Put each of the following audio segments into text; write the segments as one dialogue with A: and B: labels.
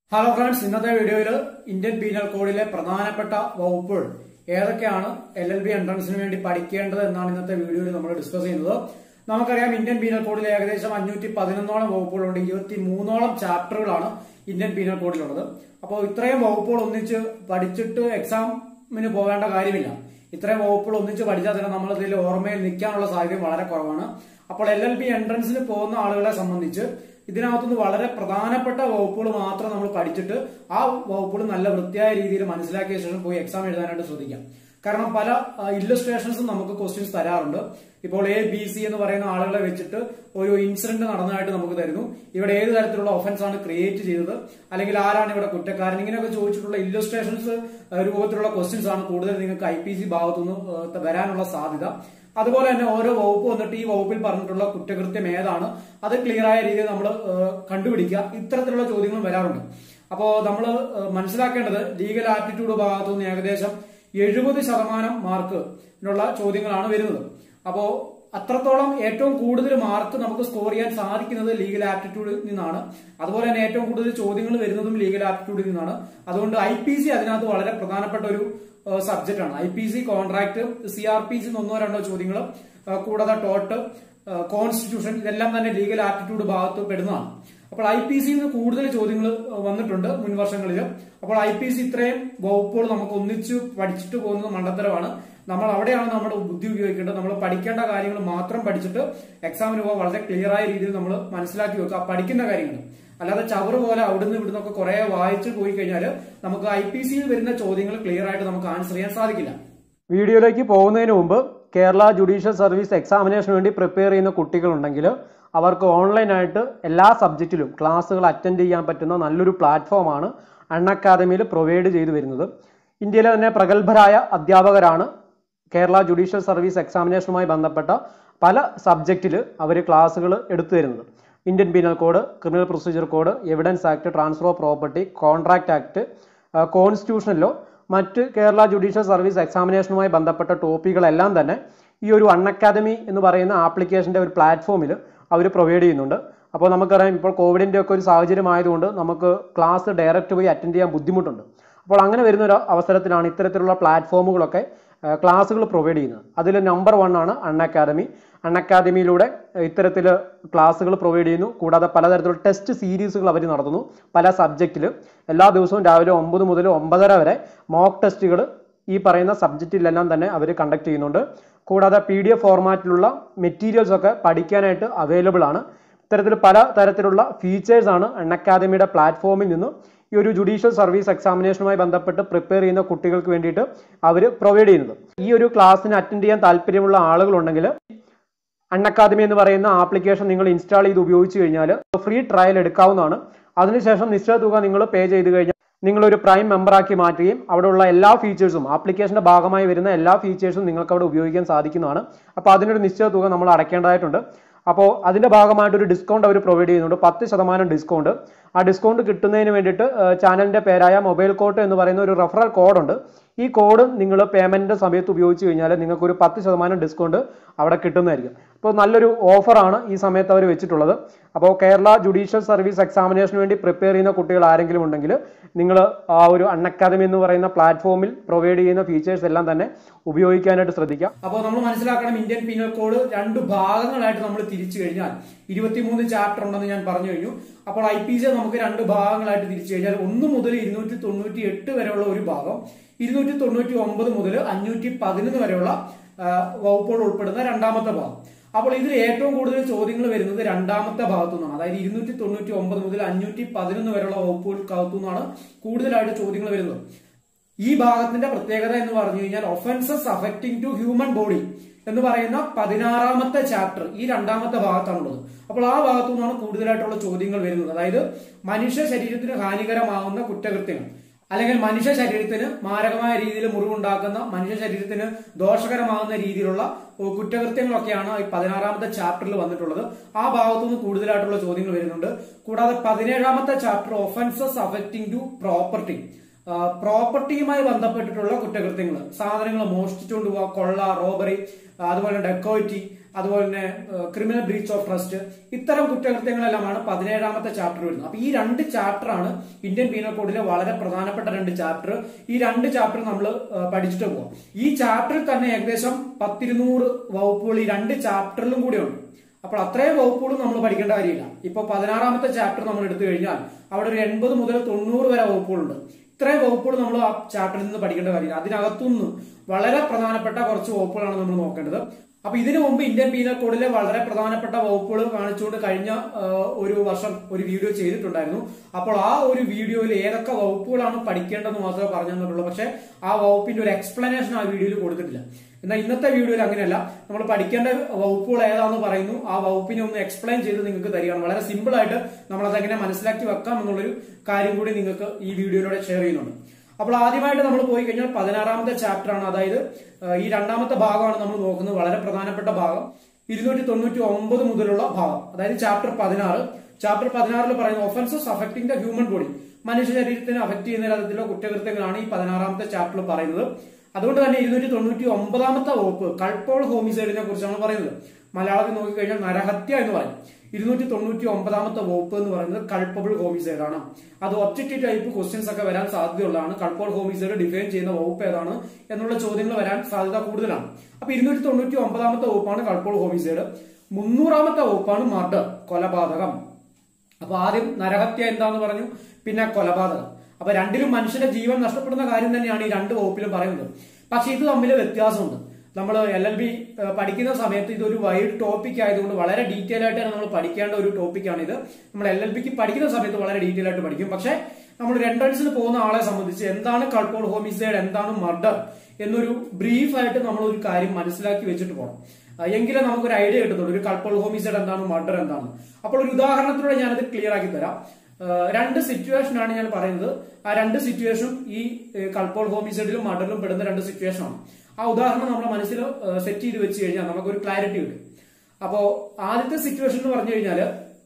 A: hello friends ഇന്നത്തെ വീഡിയോയിൽ Indian penal കോഡിലെ പ്രധാനപ്പെട്ട വകുപ്പുകൾ ഏതൊക്കെയാണ് എൽ എൽ ബി എൻട്രൻസിന് വേണ്ടി പഠിക്കേണ്ടത് എന്നാണ് ഇന്നത്തെ വീഡിയോയിൽ നമ്മൾ ഡിസ്കസ് ചെയ്യുന്നത് നമുക്കറിയാം ഇന്ത്യൻ പീനൽ കോഡിൽ ഏകദേശം അഞ്ഞൂറ്റി പതിനൊന്നോളം വകുപ്പുകളുണ്ട് ഇരുപത്തി മൂന്നോളം ചാപ്റ്ററുകളാണ് ഇന്ത്യൻ പീനൽ കോഡിലുള്ളത് അപ്പോൾ ഇത്രയും വകുപ്പുകൾ ഒന്നിച്ച് പഠിച്ചിട്ട് എക്സാമിന് പോകേണ്ട കാര്യമില്ല ഇത്രയും വകുപ്പുകൾ ഒന്നിച്ച് പഠിച്ചാൽ തന്നെ നമ്മൾ ഇതിൽ ഓർമ്മയിൽ നിൽക്കാനുള്ള സാധ്യത വളരെ കുറവാണ് അപ്പോൾ എൽ എൽ ബി എൻട്രൻസിന് പോകുന്ന ആളുകളെ സംബന്ധിച്ച് ഇതിനകത്തുനിന്ന് വളരെ പ്രധാനപ്പെട്ട വകുപ്പുകൾ മാത്രം നമ്മൾ പഠിച്ചിട്ട് ആ വകുപ്പുകൾ നല്ല വൃത്തിയായ രീതിയിൽ മനസ്സിലാക്കിയ ശേഷം പോയി എക്സാം എഴുതാനായിട്ട് ശ്രദ്ധിക്കാം കാരണം പല ഇല്ലസ്ട്രേഷൻസും നമുക്ക് ക്വസ്റ്റ്യൻസ് തരാറുണ്ട് ഇപ്പോൾ എ ബി സി എന്ന് പറയുന്ന ആളുകളെ വെച്ചിട്ട് ഒരു ഇൻസിഡന്റ് നടന്നതായിട്ട് നമുക്ക് തരുന്നു ഇവിടെ ഏത് തരത്തിലുള്ള ഒഫൻസ് ആണ് ക്രിയേറ്റ് ചെയ്തത് അല്ലെങ്കിൽ ആരാണ് ഇവിടെ കുറ്റക്കാരൻ ഇങ്ങനെയൊക്കെ ചോദിച്ചിട്ടുള്ള ഇല്ലസ്ട്രേഷൻസ് രൂപത്തിലുള്ള ക്വസ്റ്റ്യൻസ് ആണ് കൂടുതൽ നിങ്ങൾക്ക് ഐ പി സി ഭാഗത്തുനിന്ന് വരാനുള്ള സാധ്യത അതുപോലെ തന്നെ ഓരോ വകുപ്പ് വന്നിട്ട് ഈ വകുപ്പിൽ പറഞ്ഞിട്ടുള്ള കുറ്റകൃത്യം ഏതാണ് അത് ക്ലിയർ ആയ രീതിയിൽ നമ്മൾ കണ്ടുപിടിക്കുക ഇത്തരത്തിലുള്ള ചോദ്യങ്ങളും വരാറുണ്ട് അപ്പോൾ നമ്മൾ മനസ്സിലാക്കേണ്ടത് ലീഗൽ ആപ്റ്റിറ്റ്യൂഡ് ഭാഗത്തുനിന്ന് ഏകദേശം എഴുപത് ശതമാനം മാർക്കിനുള്ള ചോദ്യങ്ങളാണ് വരുന്നത് അപ്പോ അത്രത്തോളം ഏറ്റവും കൂടുതൽ മാർക്ക് നമുക്ക് സ്കോർ ചെയ്യാൻ സാധിക്കുന്നത് ലീഗൽ ആപ്റ്റിറ്റ്യൂഡിൽ നിന്നാണ് അതുപോലെ തന്നെ ഏറ്റവും കൂടുതൽ ചോദ്യങ്ങൾ വരുന്നതും ലീഗൽ ആപ്റ്റിറ്റ്യൂഡിൽ നിന്നാണ് അതുകൊണ്ട് ഐ പി സി അതിനകത്ത് വളരെ പ്രധാനപ്പെട്ട ഒരു സബ്ജക്റ്റ് ആണ് I P C contract C R P C ഒന്നോ രണ്ടോ ചോദ്യങ്ങൾ കൂടാതെ ടോട്ട് കോൺസ്റ്റിറ്റ്യൂഷൻ ഇതെല്ലാം തന്നെ ലീഗൽ ആപ്റ്റിറ്റ്യൂഡ് ഭാഗത്ത് പെടുന്നതാണ് അപ്പോൾ ഐ പി സിയിൽ നിന്ന് കൂടുതൽ ചോദ്യങ്ങൾ വന്നിട്ടുണ്ട് മുൻ വർഷങ്ങളിൽ അപ്പോൾ ഐ പി സി ഇത്രയും വകുപ്പുകൾ നമുക്ക് ഒന്നിച്ച് പഠിച്ചിട്ട് പോകുന്നത് മണ്ടത്തരമാണ് നമ്മൾ അവിടെയാണ് നമ്മുടെ ബുദ്ധി ഉപയോഗിക്കേണ്ടത് നമ്മൾ പഠിക്കേണ്ട കാര്യങ്ങൾ മാത്രം പഠിച്ചിട്ട് എക്സാമിന് പോകാൻ വളരെ ക്ലിയർ ആയ രീതിയിൽ നമ്മൾ മനസ്സിലാക്കി വെക്കുക പഠിക്കുന്ന കാര്യങ്ങൾ അല്ലാതെ ചവറ് പോലെ അവിടുന്ന് ഇവിടുന്നൊക്കെ കുറെ വായിച്ചു പോയി കഴിഞ്ഞാൽ നമുക്ക് ഐ പി സിയിൽ വരുന്ന ചോദ്യങ്ങൾ ക്ലിയർ ആയിട്ട് നമുക്ക് ആൻസർ ചെയ്യാൻ സാധിക്കില്ല
B: വീഡിയോയിലേക്ക് പോകുന്നതിന് മുമ്പ് കേരള ജുഡീഷ്യൽ സർവീസ് എക്സാമിനേഷന് വേണ്ടി പ്രിപ്പയർ ചെയ്യുന്ന കുട്ടികളുണ്ടെങ്കിൽ അവർക്ക് ഓൺലൈനായിട്ട് എല്ലാ സബ്ജക്റ്റിലും ക്ലാസ്സുകൾ അറ്റൻഡ് ചെയ്യാൻ പറ്റുന്ന നല്ലൊരു പ്ലാറ്റ്ഫോമാണ് അൺ അക്കാദമിയിൽ പ്രൊവൈഡ് ചെയ്തു വരുന്നത് ഇന്ത്യയിലെ തന്നെ പ്രഗത്ഭരായ അധ്യാപകരാണ് കേരള ജുഡീഷ്യൽ സർവീസ് എക്സാമിനേഷനുമായി ബന്ധപ്പെട്ട പല സബ്ജക്റ്റിൽ അവർ ക്ലാസ്സുകൾ എടുത്തു തരുന്നത് Indian penal code criminal procedure code evidence act transfer of property contract act constitution law മറ്റ് കേരള ജുഡീഷ്യൽ സർവീസ് എക്സാമിനേഷനുമായി ബന്ധപ്പെട്ട ടോപ്പിക്കുകളെല്ലാം തന്നെ ഈ ഒരു അൺ അക്കാദമി എന്ന് പറയുന്ന ആപ്ലിക്കേഷൻ്റെ ഒരു പ്ലാറ്റ്ഫോമിൽ അവർ പ്രൊവൈഡ് ചെയ്യുന്നുണ്ട് അപ്പോൾ നമുക്കറിയാം ഇപ്പോൾ കോവിഡിൻ്റെ ഒക്കെ ഒരു സാഹചര്യം ആയതുകൊണ്ട് നമുക്ക് ക്ലാസ് ഡയറക്റ്റ് പോയി അറ്റൻഡ് ചെയ്യാൻ ബുദ്ധിമുട്ടുണ്ട് അപ്പോൾ അങ്ങനെ വരുന്ന ഒരു അവസരത്തിലാണ് ഇത്തരത്തിലുള്ള പ്ലാറ്റ്ഫോമുകളൊക്കെ ക്ലാസ്സുകൾ പ്രൊവൈഡ് ചെയ്യുന്നത് അതിൽ നമ്പർ വൺ ആണ് അൺ അക്കാദമി അൺ അക്കാദമിയിലൂടെ ഇത്തരത്തിൽ ക്ലാസ്സുകൾ പ്രൊവൈഡ് ചെയ്യുന്നു കൂടാതെ പലതരത്തിലുള്ള ടെസ്റ്റ് സീരീസുകൾ അവർ നടത്തുന്നു പല സബ്ജക്റ്റിൽ എല്ലാ ദിവസവും രാവിലെ ഒമ്പത് മുതൽ ഒമ്പതര വരെ മോക്ക് ടെസ്റ്റുകൾ ഈ പറയുന്ന സബ്ജക്റ്റിലെല്ലാം തന്നെ അവർ കണ്ടക്ട് ചെയ്യുന്നുണ്ട് കൂടാതെ പി ഡി എഫ് ഫോർമാറ്റിലുള്ള മെറ്റീരിയൽസ് ഒക്കെ പഠിക്കാനായിട്ട് അവൈലബിൾ ആണ് ഇത്തരത്തിൽ പല തരത്തിലുള്ള ഫീച്ചേഴ്സ് ആണ് അൺ അക്കാദമിയുടെ പ്ലാറ്റ്ഫോമിൽ നിന്നും ഈ ഒരു ജുഡീഷ്യൽ സർവീസ് എക്സാമിനേഷനുമായി ബന്ധപ്പെട്ട് പ്രിപ്പയർ ചെയ്യുന്ന കുട്ടികൾക്ക് വേണ്ടിയിട്ട് അവർ പ്രൊവൈഡ് ചെയ്യുന്നത് ഈ ഒരു ക്ലാസ്സിന് അറ്റൻഡ് ചെയ്യാൻ താല്പര്യമുള്ള ആളുകളുണ്ടെങ്കിൽ അൺ അക്കാദമി എന്ന് പറയുന്ന ആപ്ലിക്കേഷൻ നിങ്ങൾ ഇൻസ്റ്റാൾ ചെയ്ത് ഉപയോഗിച്ച് കഴിഞ്ഞാൽ ഫ്രീ ട്രയൽ എടുക്കാവുന്നതാണ് അതിനുശേഷം നിശ്ചിത തുക നിങ്ങൾ പേ ചെയ്ത് കഴിഞ്ഞാൽ നിങ്ങളൊരു പ്രൈം മെമ്പറാക്കി മാറ്റുകയും അവിടെയുള്ള എല്ലാ ഫീച്ചേഴ്സും ആപ്ലിക്കേഷന്റെ ഭാഗമായി വരുന്ന എല്ലാ ഫീച്ചേഴ്സും നിങ്ങൾക്ക് അവിടെ ഉപയോഗിക്കാൻ സാധിക്കുന്നതാണ് അപ്പോൾ അതിനൊരു നിശ്ചിത തുക നമ്മൾ അടയ്ക്കേണ്ടതായിട്ടുണ്ട് അപ്പോൾ അതിന്റെ ഭാഗമായിട്ട് ഒരു ഡിസ്കൗണ്ട് അവർ പ്രൊവൈഡ് ചെയ്യുന്നുണ്ട് പത്ത് ശതമാനം ഡിസ്കൗണ്ട് ആ ഡിസ്കൗണ്ട് കിട്ടുന്നതിന് വേണ്ടിയിട്ട് ചാനലിന്റെ പേരായ മൊബൈൽ കോട്ട് എന്ന് പറയുന്ന ഒരു റെഫറൽ കോഡുണ്ട് ഈ കോഡ് നിങ്ങൾ പേയ്മെന്റിന്റെ സമയത്ത് ഉപയോഗിച്ച് കഴിഞ്ഞാൽ നിങ്ങൾക്ക് ഒരു പത്ത് ശതമാനം ഡിസ്കൗണ്ട് അവിടെ കിട്ടുന്നതായിരിക്കും അപ്പോൾ നല്ലൊരു ഓഫറാണ് ഈ സമയത്ത് അവർ വെച്ചിട്ടുള്ളത് അപ്പോൾ കേരള ജുഡീഷ്യൽ സർവീസ് എക്സാമിനേഷന് വേണ്ടി പ്രിപ്പയർ ചെയ്യുന്ന കുട്ടികൾ ആരെങ്കിലും ഉണ്ടെങ്കിൽ നിങ്ങൾ ആ ഒരു അൺ അക്കാദമി എന്ന് പറയുന്ന പ്ലാറ്റ്ഫോമിൽ പ്രൊവൈഡ് ചെയ്യുന്ന ഫീച്ചേഴ്സ് എല്ലാം തന്നെ ഉപയോഗിക്കാനായിട്ട് ശ്രദ്ധിക്കാം
A: അപ്പോൾ നമ്മൾ മനസ്സിലാക്കണം ഇന്ത്യൻ പീനൽ കോഡ് രണ്ട് ഭാഗങ്ങളായിട്ട് നമ്മൾ തിരിച്ചു കഴിഞ്ഞാൽ ഇരുപത്തിമൂന്ന് ചാപ്റ്റർ ഉണ്ടെന്ന് ഞാൻ പറഞ്ഞു കഴിഞ്ഞു അപ്പോൾ ഐ പി സി നമുക്ക് രണ്ട് ഭാഗങ്ങളായിട്ട് തിരിച്ചു കഴിഞ്ഞാൽ ഒന്ന് മുതൽ ഇരുന്നൂറ്റി തൊണ്ണൂറ്റി എട്ട് വരെയുള്ള ഒരു ഭാഗം ഇരുന്നൂറ്റി തൊണ്ണൂറ്റി ഒമ്പത് മുതൽ അഞ്ഞൂറ്റി പതിനൊന്ന് വരെയുള്ള വകുപ്പുകൾ ഉൾപ്പെടുന്ന രണ്ടാമത്തെ ഭാഗം അപ്പോൾ ഇതിൽ ഏറ്റവും കൂടുതൽ ചോദ്യങ്ങൾ വരുന്നത് രണ്ടാമത്തെ ഭാഗത്തു നിന്നാണ് അതായത് ഇരുന്നൂറ്റി തൊണ്ണൂറ്റി ഒമ്പത് മുതൽ അഞ്ഞൂറ്റി പതിനൊന്ന് വരെയുള്ള വകുപ്പുകൾക്കകത്തു നിന്നാണ് കൂടുതലായിട്ട് ചോദ്യങ്ങൾ വരുന്നത് ഈ ഭാഗത്തിന്റെ പ്രത്യേകത എന്ന് പറഞ്ഞു കഴിഞ്ഞാൽ offences affecting to human body എന്ന് പറയുന്ന പതിനാറാമത്തെ ചാപ്റ്റർ ഈ രണ്ടാമത്തെ ഭാഗത്താണുള്ളത് അപ്പോൾ ആ ഭാഗത്തു നിന്നാണ് കൂടുതലായിട്ടുള്ള ചോദ്യങ്ങൾ വരുന്നത് അതായത് മനുഷ്യ ശരീരത്തിന് ഹാനികരമാകുന്ന കുറ്റകൃത്യങ്ങൾ അല്ലെങ്കിൽ മനുഷ്യ ശരീരത്തിന് മാരകമായ രീതിയിൽ മുറിവുണ്ടാക്കുന്ന മനുഷ്യ ശരീരത്തിന് ദോഷകരമാകുന്ന രീതിയിലുള്ള കുറ്റകൃത്യങ്ങളൊക്കെയാണ് ഈ പതിനാറാമത്തെ ചാപ്റ്ററിൽ വന്നിട്ടുള്ളത് ആ ഭാഗത്തുനിന്ന് കൂടുതലായിട്ടുള്ള ചോദ്യങ്ങൾ വരുന്നുണ്ട് കൂടാതെ പതിനേഴാമത്തെ chapter offences affecting to property പ്രോപ്പർട്ടിയുമായി ബന്ധപ്പെട്ടിട്ടുള്ള കുറ്റകൃത്യങ്ങൾ സാധനങ്ങൾ മോഷ്ടിച്ചുകൊണ്ട് പോവുക കൊള്ള റോബറി അതുപോലെ ഡെക്കോയിറ്റി അതുപോലെ തന്നെ ക്രിമിനൽ ബ്രീച്ച് ഓഫ് ട്രസ്റ്റ് ഇത്തരം കുറ്റകൃത്യങ്ങളെല്ലാമാണ് പതിനേഴാമത്തെ ചാപ്റ്റർ വരുന്നത് അപ്പൊ ഈ രണ്ട് ചാപ്റ്ററാണ് ഇന്ത്യൻ പീനൽ കോഡിലെ വളരെ പ്രധാനപ്പെട്ട രണ്ട് ചാപ്റ്റർ ഈ രണ്ട് ചാപ്റ്റർ നമ്മൾ പഠിച്ചിട്ട് പോകാം ഈ ചാപ്റ്ററിൽ തന്നെ ഏകദേശം പത്തിരുന്നൂറ് വകുപ്പുകൾ ഈ രണ്ട് ചാപ്റ്ററിലും കൂടി ഉണ്ട് അപ്പോൾ അത്രയും വകുപ്പുകളും നമ്മൾ പഠിക്കേണ്ട കാര്യമില്ല ഇപ്പൊ പതിനാറാമത്തെ ചാപ്റ്റർ നമ്മൾ എടുത്തു കഴിഞ്ഞാൽ അവിടെ ഒരു എൺപത് മുതൽ തൊണ്ണൂറ് വരെ വകുപ്പുകളുണ്ട് ഇത്രയും വകുപ്പുകൾ നമ്മൾ ആ ചാപ്റ്ററിൽ നിന്ന് പഠിക്കേണ്ട കാര്യമില്ല അതിനകത്തുനിന്ന് വളരെ പ്രധാനപ്പെട്ട കുറച്ച് വകുപ്പുകളാണ് നമ്മൾ നോക്കേണ്ടത് അപ്പൊ ഇതിനു മുമ്പ് ഇന്ത്യൻ പീനൽ കോഡിലെ വളരെ പ്രധാനപ്പെട്ട വകുപ്പുകൾ കാണിച്ചുകൊണ്ട് കഴിഞ്ഞ ആ, ഒരു വർഷം ഒരു വീഡിയോ ചെയ്തിട്ടുണ്ടായിരുന്നു അപ്പോൾ ആ ഒരു വീഡിയോയിൽ ഏതൊക്കെ വകുപ്പുകളാണ് പഠിക്കേണ്ടതെന്ന് മാത്രമേ പറഞ്ഞു തന്നിട്ടുള്ളൂ പക്ഷെ ആ വകുപ്പിന്റെ ഒരു എക്സ്പ്ലനേഷൻ ആ വീഡിയോയിൽ കൊടുത്തിട്ടില്ല എന്നാൽ ഇന്നത്തെ വീഡിയോയിൽ അങ്ങനെയല്ല നമ്മൾ പഠിക്കേണ്ട വകുപ്പുകൾ ഏതാണെന്ന് പറയുന്നു ആ വകുപ്പിനെ ഒന്ന് എക്സ്പ്ലെയിൻ ചെയ്ത് നിങ്ങൾക്ക് തരികയാണ് വളരെ സിമ്പിൾ ആയിട്ട് നമ്മൾ അതെങ്ങനെ മനസ്സിലാക്കി വെക്കാം എന്നുള്ളൊരു കാര്യം കൂടി നിങ്ങൾക്ക് ഈ വീഡിയോയിലൂടെ ഷെയർ ചെയ്യുന്നുണ്ട് അപ്പോൾ ആദ്യമായിട്ട് നമ്മൾ പോയി കഴിഞ്ഞാൽ പതിനാറാമത്തെ ചാപ്റ്റർ ആണ് അതായത് ആ, ഈ രണ്ടാമത്തെ ഭാഗമാണ് നമ്മൾ നോക്കുന്നത് വളരെ പ്രധാനപ്പെട്ട ഭാഗം ഇരുന്നൂറ്റി തൊണ്ണൂറ്റി ഒമ്പത് മുതലുള്ള ഭാഗം അതായത് ചാപ്റ്റർ പതിനാറ് ചാപ്റ്റർ പതിനാറിൽ പറയുന്ന offences affecting the human body മനുഷ്യ ശരീരത്തിനെ അഫക്ട് ചെയ്യുന്ന തരത്തിലുള്ള കുറ്റകൃത്യങ്ങളാണ് ഈ പതിനാറാമത്തെ ചാപ്റ്ററിൽ പറയുന്നത് അതുകൊണ്ട് തന്നെ ഇരുന്നൂറ്റി തൊണ്ണൂറ്റി ഒമ്പതാമത്തെ വകുപ്പ് കൾപ്പോൾ ഹോമിസൈഡിനെ കുറിച്ചാണ് പറയുന്നത് മലയാളത്തിൽ നോക്കിക്കഴിഞ്ഞാൽ നരഹത്യ എന്ന് പറയും ഇരുന്നൂറ്റി തൊണ്ണൂറ്റി ഒമ്പതാമത്തെ വകുപ്പ് എന്ന് പറയുന്നത് കൾപ്പബിൾ ഹോമിസൈഡ് ആണ് അത് ഒബ്ജക്റ്റീവ് ടൈപ്പ് ക്വസ്റ്റ്യൻസ് ഒക്കെ വരാൻ സാധ്യതയുള്ളതാണ് കൾപ്പോൾ ഹോമിസൈഡ് ഡിഫൈൻ ചെയ്യുന്ന വകുപ്പ് ഏതാണ് എന്നുള്ള ചോദ്യങ്ങൾ വരാൻ സാധ്യത കൂടുതലാണ് അപ്പൊ ഇരുന്നൂറ്റി തൊണ്ണൂറ്റി ഒമ്പതാമത്തെ വകുപ്പാണ് കൾപ്പോൾ ഹോമിസൈഡ് മുന്നൂറാമത്തെ വകുപ്പാണ് മർഡർ കൊലപാതകം അപ്പൊ ആദ്യം നരഹത്യ എന്താന്ന് പറഞ്ഞു പിന്നെ കൊലപാതകം അപ്പൊ രണ്ടിലും മനുഷ്യന്റെ ജീവൻ നഷ്ടപ്പെടുന്ന കാര്യം തന്നെയാണ് ഈ രണ്ട് വകുപ്പിലും പറയുന്നത് പക്ഷെ ഇത് തമ്മിൽ വ്യത്യാസമുണ്ട് നമ്മൾ എൽ എൽ ബി പഠിക്കുന്ന സമയത്ത് ഇതൊരു വൈഡ് ടോപ്പിക് ആയതുകൊണ്ട് വളരെ ഡീറ്റെയിൽ ആയിട്ട് നമ്മൾ പഠിക്കേണ്ട ഒരു ടോപ്പിക്കാണ് ഇത് നമ്മൾ എൽ എൽ ബിക്ക് പഠിക്കുന്ന സമയത്ത് വളരെ ഡീറ്റെയിൽ ആയിട്ട് പഠിക്കും പക്ഷെ നമ്മൾ രണ്ടൻസിൽ പോകുന്ന ആളെ സംബന്ധിച്ച് എന്താണ് കൾപ്പോൾ ഹോമിസൈഡ് എന്താണ് മർഡർ എന്നൊരു ബ്രീഫ് ആയിട്ട് നമ്മൾ ഒരു കാര്യം മനസ്സിലാക്കി വെച്ചിട്ട് പോകണം ആ, എങ്കിലേ നമുക്കൊരു ഐഡിയ കിട്ടത്തുള്ളൂ ഒരു കൾപ്പോൾ ഹോമിസൈഡ് എന്താണ് മർഡർ എന്താണ് അപ്പോൾ ഒരു ഉദാഹരണത്തിലൂടെ ഞാനത് ക്ലിയർ ആക്കി തരാം ആ, രണ്ട് സിറ്റുവേഷൻ ആണ് ഞാൻ പറയുന്നത് ആ രണ്ട് സിറ്റുവേഷനും ഈ കൾപ്പോൾ ഹോമിസൈഡിലും മർഡറിലും പെടുന്ന രണ്ട് സിറ്റുവേഷൻ ആണ് ആ ഉദാഹരണം നമ്മുടെ മനസ്സിൽ സെറ്റ് ചെയ്ത് വെച്ച് കഴിഞ്ഞാൽ നമുക്കൊരു ക്ലാരിറ്റി കിട്ടും അപ്പോ ആദ്യത്തെ സിറ്റുവേഷൻ എന്ന് പറഞ്ഞു കഴിഞ്ഞാല്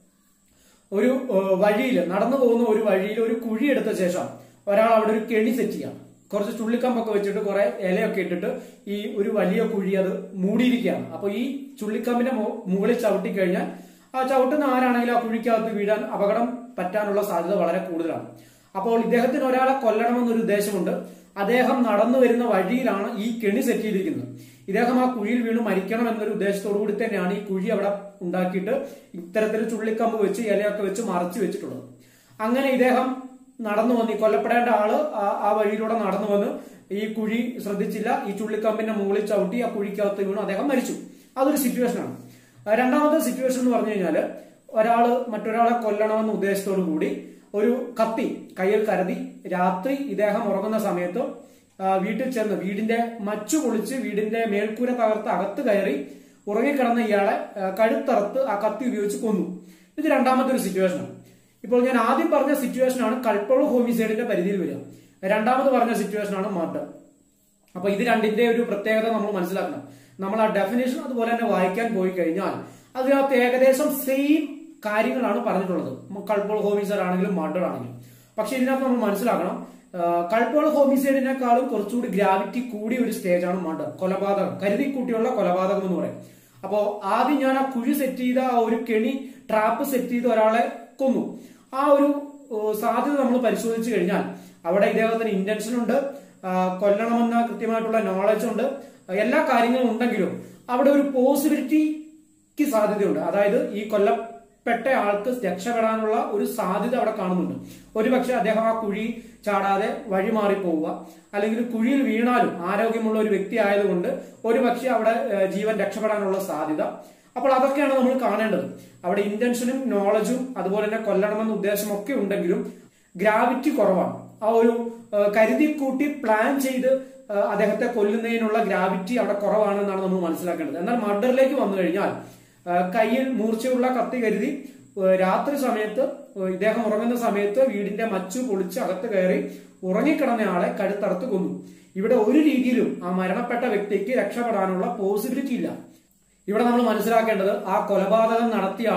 A: ഒരു വഴിയിൽ നടന്നു പോകുന്ന ഒരു വഴിയിൽ ഒരു കുഴി എടുത്ത ശേഷം ഒരാൾ അവിടെ ഒരു കെണി സെറ്റ് ചെയ്യാം കുറച്ച് ചുള്ളിക്കമ്പൊക്കെ വെച്ചിട്ട് കുറെ ഇലയൊക്കെ ഇട്ടിട്ട് ഈ ഒരു വലിയ കുഴി അത് മൂടിയിരിക്കുകയാണ് അപ്പൊ ഈ ചുള്ളിക്കമ്പിന്റെ മു- മുകളിൽ ചവിട്ടി കഴിഞ്ഞാൽ ആ ചവിട്ടുന്ന ആരാണെങ്കിലും ആ കുഴിക്കകത്ത് വീഴാൻ അപകടം പറ്റാനുള്ള സാധ്യത വളരെ കൂടുതലാണ് അപ്പോൾ ഇദ്ദേഹത്തിന് ഒരാളെ കൊല്ലണമെന്നൊരു ഉദ്ദേശമുണ്ട് അദ്ദേഹം നടന്നു വരുന്ന വഴിയിലാണ് ഈ കെണി സെറ്റ് ചെയ്തിരിക്കുന്നത് ഇദ്ദേഹം ആ കുഴിയിൽ വീണ് മരിക്കണം എന്നൊരു ഉദ്ദേശത്തോടു കൂടി തന്നെയാണ് ഈ കുഴി അവിടെ ഉണ്ടാക്കിയിട്ട് ഇത്തരത്തിൽ ചുള്ളിക്കമ്പ് വെച്ച് ഇലയൊക്കെ വെച്ച് മറച്ചു വെച്ചിട്ടുള്ളത് അങ്ങനെ ഇദ്ദേഹം നടന്നു വന്ന് ഈ കൊല്ലപ്പെടേണ്ട ആള് ആ- ആ വഴിയിലൂടെ നടന്നു വന്ന് ഈ കുഴി ശ്രദ്ധിച്ചില്ല ഈ ചുള്ളിക്കമ്പിന്റെ മുകളിൽ ചവിട്ടി ആ കുഴിക്കകത്ത് വീണു അദ്ദേഹം മരിച്ചു അതൊരു സിറ്റുവേഷനാണ് ആ, രണ്ടാമത്തെ സിറ്റുവേഷൻ എന്ന് പറഞ്ഞു കഴിഞ്ഞാല് ഒരാള് മറ്റൊരാളെ കൊല്ലണമെന്ന ഉദ്ദേശത്തോടു കൂടി ഒരു കത്തി കയ്യിൽ കരുതി രാത്രി ഇദ്ദേഹം ഉറങ്ങുന്ന സമയത്ത് ആ, വീട്ടിൽ ചെന്ന് വീടിന്റെ മച്ചു പൊളിച്ച് വീടിന്റെ മേൽക്കൂര തകർത്ത് അകത്ത് കയറി ഉറങ്ങിക്കിടന്ന ഇയാളെ ആ, കഴുത്തറുത്ത് ആ കത്തി ഉപയോഗിച്ച് കൊന്നു ഇത് രണ്ടാമത്തെ ഒരു സിറ്റുവേഷനാണ് ഇപ്പോൾ ഞാൻ ആദ്യം പറഞ്ഞ സിറ്റുവേഷനാണ് കൾപ്പോൾ ഹോമിസൈഡിന്റെ പരിധിയിൽ വരിക രണ്ടാമത് പറഞ്ഞ സിറ്റുവേഷനാണ് മർഡർ അപ്പൊ ഇത് രണ്ടിന്റെ ഒരു പ്രത്യേകത നമ്മൾ മനസ്സിലാക്കണം നമ്മൾ ആ ഡെഫിനേഷൻ അതുപോലെ തന്നെ വായിക്കാൻ പോയി കഴിഞ്ഞാൽ അതിനകത്ത് ഏകദേശം സെയിം കാര്യങ്ങളാണ് പറഞ്ഞിട്ടുള്ളത് കൾപ്പോൾ ഹോമിസൈഡ് ആണെങ്കിലും മർഡർ ആണെങ്കിലും പക്ഷെ ഇതിനകത്ത് നമ്മൾ മനസ്സിലാക്കണം കൾപ്പോൾ ഹോമിസൈഡിനേക്കാളും കുറച്ചുകൂടി ഗ്രാവിറ്റി കൂടിയ ഒരു സ്റ്റേജാണ് മർഡർ കൊലപാതകം കരുതി കൂട്ടിയുള്ള കൊലപാതകം എന്ന് പറയും അപ്പോ ആദ്യം ഞാൻ ആ കുഴി സെറ്റ് ചെയ്ത ആ ഒരു കെണി ട്രാപ്പ് സെറ്റ് ചെയ്ത് ഒരാളെ കൊന്നു ആ ഒരു ഏഹ്, സാധ്യത നമ്മൾ പരിശോധിച്ചു കഴിഞ്ഞാൽ അവിടെ ഇദ്ദേഹത്തിന് ഇന്റൻഷൻ ഉണ്ട് ആ, കൊല്ലണമെന്ന കൃത്യമായിട്ടുള്ള നോളജ് ഉണ്ട് എല്ലാ കാര്യങ്ങളും ഉണ്ടെങ്കിലും അവിടെ ഒരു പോസിബിലിറ്റിക്ക് സാധ്യതയുണ്ട് അതായത് ഈ കൊല്ലപ്പെട്ട ആൾക്ക് രക്ഷപ്പെടാനുള്ള ഒരു സാധ്യത അവിടെ കാണുന്നുണ്ട് ഒരുപക്ഷെ അദ്ദേഹം ആ കുഴി ചാടാതെ വഴി മാറി പോവുക അല്ലെങ്കിൽ കുഴിയിൽ വീണാലും ആരോഗ്യമുള്ള ഒരു വ്യക്തി ആയതുകൊണ്ട് ഒരുപക്ഷെ അവിടെ ഏഹ്, ജീവൻ രക്ഷപ്പെടാനുള്ള സാധ്യത അപ്പോൾ അതൊക്കെയാണ് നമ്മൾ കാണേണ്ടത് അവിടെ ഇന്റൻഷനും നോളജും അതുപോലെ തന്നെ കൊല്ലണമെന്ന ഉദ്ദേശമൊക്കെ ഉണ്ടെങ്കിലും ഗ്രാവിറ്റി കുറവാണ് ആ ഒരു ഏഹ്, കരുതി കൂട്ടി പ്ലാൻ ചെയ്ത് ഏഹ്, അദ്ദേഹത്തെ കൊല്ലുന്നതിനുള്ള ഗ്രാവിറ്റി അവിടെ കുറവാണെന്നാണ് നമ്മൾ മനസ്സിലാക്കേണ്ടത് എന്നാൽ മർഡറിലേക്ക് വന്നു കഴിഞ്ഞാൽ ഏഹ്, കയ്യിൽ മൂർച്ചയുള്ള കത്തി കരുതി ഏഹ്, രാത്രി സമയത്ത് ഏഹ്, ഇദ്ദേഹം ഉറങ്ങുന്ന സമയത്ത് വീടിന്റെ മച്ചു പൊളിച്ച് അകത്ത് കയറി ഉറങ്ങിക്കിടന്നയാളെ കഴുത്തറുത്ത് കൊന്നു ഇവിടെ ഒരു രീതിയിലും ആ മരണപ്പെട്ട വ്യക്തിക്ക് രക്ഷപ്പെടാനുള്ള പോസിബിലിറ്റി ഇല്ല ഇവിടെ നമ്മൾ മനസ്സിലാക്കേണ്ടത് ആ കൊലപാതകം നടത്തിയ ആള്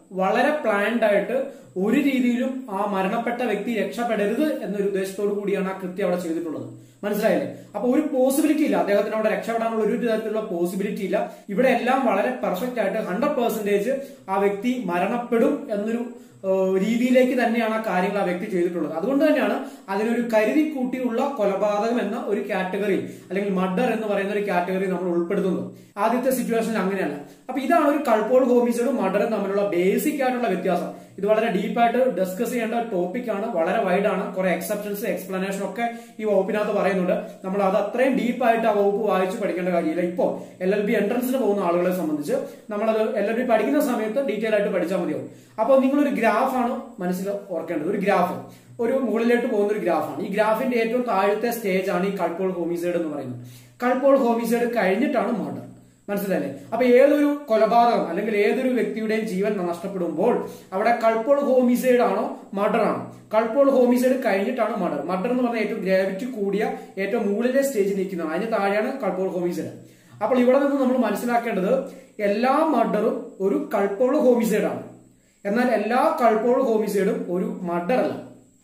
A: വളരെ പ്ലാൻഡ് ആയിട്ട് ഒരു രീതിയിലും ആ മരണപ്പെട്ട വ്യക്തി രക്ഷപ്പെടരുത് എന്നൊരു ഉദ്ദേശത്തോടു കൂടിയാണ് ആ കൃത്യം അവിടെ ചെയ്തിട്ടുള്ളത് മനസ്സിലായില്ലേ അപ്പൊ ഒരു പോസിബിലിറ്റി ഇല്ല അദ്ദേഹത്തിന് അവിടെ രക്ഷപ്പെടാനുള്ള ഒരു തരത്തിലുള്ള പോസിബിലിറ്റി ഇല്ല ഇവിടെ എല്ലാം വളരെ പെർഫെക്റ്റ് ആയിട്ട് ഹൺഡ്രഡ് പെർസെന്റേജ് ആ വ്യക്തി മരണപ്പെടും എന്നൊരു ഏഹ്, രീതിയിലേക്ക് തന്നെയാണ് ആ കാര്യങ്ങൾ ആ വ്യക്തി ചെയ്തിട്ടുള്ളത് അതുകൊണ്ട് തന്നെയാണ് അതിനൊരു കരുതി കൂട്ടിയുള്ള കൊലപാതകം എന്ന ഒരു കാറ്റഗറി അല്ലെങ്കിൽ മർഡർ എന്ന് പറയുന്ന ഒരു കാറ്റഗറി നമ്മൾ ഉൾപ്പെടുത്തുന്നു ആദ്യത്തെ സിറ്റുവേഷനിൽ അങ്ങനെയല്ല അപ്പൊ ഇതാണ് ഒരു കൾപ്പോൾ ഹോമിസൈഡും മർഡറും തമ്മിലുള്ള ബേസിക് ആയിട്ടുള്ള വ്യത്യാസം ഇത് വളരെ ഡീപ്പായിട്ട് ഡിസ്കസ് ചെയ്യേണ്ട ടോപ്പിക് ആണ് വളരെ വൈഡ് ആണ് കുറെ എക്സെപ്ഷൻസ് എക്സ്പ്ലനേഷൻ ഒക്കെ ഈ വകുപ്പിനകത്ത് പറയുന്നുണ്ട് നമ്മൾ അത് അത്രയും ഡീപ്പായിട്ട് ആ വകുപ്പ് വായിച്ച് പഠിക്കേണ്ട കാര്യമില്ല ഇപ്പോ എൽ എൽ ബി എൻട്രൻസിന് പോകുന്ന ആളുകളെ സംബന്ധിച്ച് നമ്മളത് എൽ എൽ ബി പഠിക്കുന്ന സമയത്ത് ഡീറ്റെയിൽ ആയിട്ട് പഠിച്ചാൽ മതിയാവും അപ്പോൾ നിങ്ങളൊരു ഗ്രാഫാണ് മനസ്സിൽ ഓർക്കേണ്ടത് ഒരു ഗ്രാഫ് ഒരു മുകളിലോട്ട് പോകുന്ന ഒരു ഗ്രാഫാണ് ഈ ഗ്രാഫിന്റെ ഏറ്റവും താഴത്തെ സ്റ്റേജ് ആണ് ഈ കൾപ്പോൾ ഹോമിസൈഡ് എന്ന് പറയുന്നത് കൾപ്പോൾ ഹോമിസൈഡ് കഴിഞ്ഞിട്ടാണ് മർഡർ മനസ്സിലായില്ലേ അപ്പൊ ഏതൊരു കൊലപാതകം അല്ലെങ്കിൽ ഏതൊരു വ്യക്തിയുടെയും ജീവൻ നഷ്ടപ്പെടുമ്പോൾ അവിടെ കൾപ്പോൾ ഹോമിസൈഡ് ആണോ മർഡർ ആണോ കൾപ്പോൾ ഹോമിസൈഡ് കഴിഞ്ഞിട്ടാണ് മർഡർ മർഡർ എന്ന് പറഞ്ഞാൽ ഏറ്റവും ഗ്രാവിറ്റി കൂടിയ ഏറ്റവും മുകളിലെ സ്റ്റേജിൽ നിൽക്കുന്നതാണ് അതിന് താഴെയാണ് കൾപ്പോൾ ഹോമിസൈഡ് അപ്പോൾ ഇവിടെ നിന്ന് നമ്മൾ മനസ്സിലാക്കേണ്ടത് എല്ലാ മർഡറും ഒരു കൾപ്പോൾ ഹോമിസൈഡ് ആണ് എന്നാൽ എല്ലാ കൾപ്പോൾ ഹോമിസൈഡും ഒരു മർഡർ അല്ല